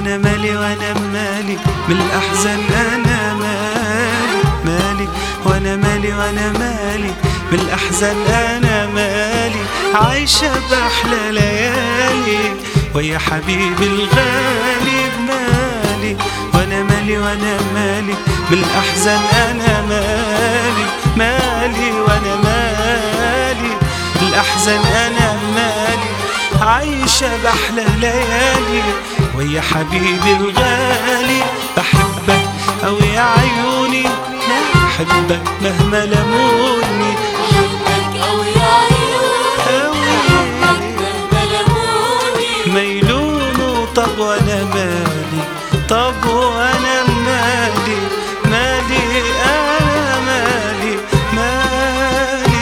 وانا مالي وانا مالي من الاحزان انا مالي مالي وانا مالي وانا مالي من الاحزان انا مالي عايشه باحلى ليالي ويا حبيبي الغالي بمالي وانا مالي وانا مالي من الاحزان انا مالي مالي وانا مالي الاحزان انا مالي عايشة بأحلى ليالي ويا حبيبي الغالي بحبك أو يا عيوني لا أحبك مهما لموني حبك أو يا عيوني أوي مهما لموني ما يلوموا طب وأنا مالي طب وأنا مالي مالي أنا مالي مالي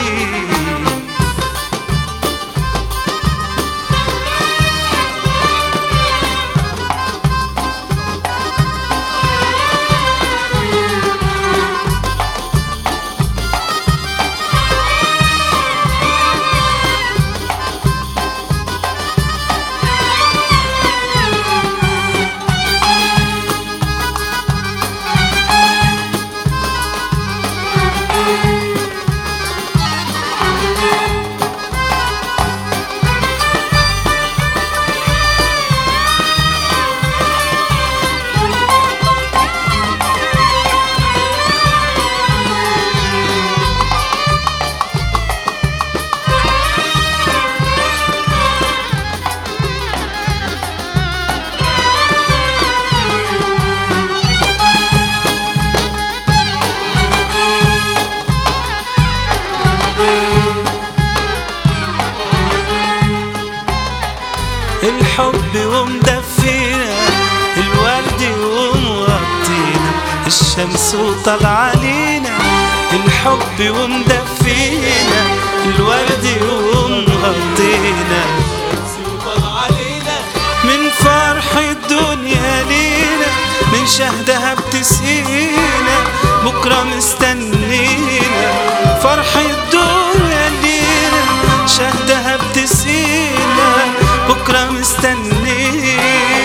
الحب ومدفينا الورد ومغطينا الشمس وطلع علينا الحب ومدفينا الورد ومغطينا من فرح الدنيا لينا من شهدها بتسقينا بكرة مستنينا فرح الدنيا لينا شهدها بتسقينا بكرة مستنينا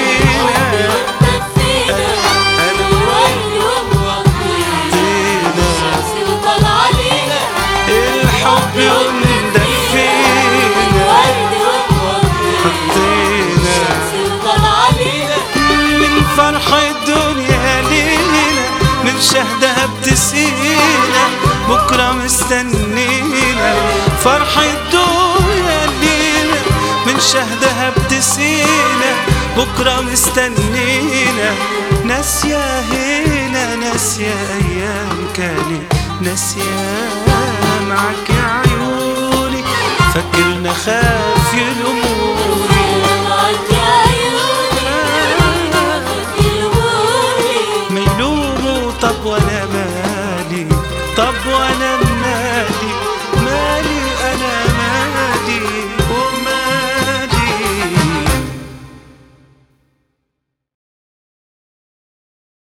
دفينا الورد ومغطينا الشمس وطلع علينا الحب ومدفينا الورد ومغطينا حطينا الشمس وطلع علينا من فرح الدنيا لينا من شهدها بتسقينا بكرة مستنينا فرح الدنيا لينا من شهدها بتسقينا بكرة مستنينا ناسية هنا ناسية أيام كانت ناسية معك يا عيوني فاكرنا خاف يلوموني معك يا عيوني يلوموني ما يلوموا طب وانا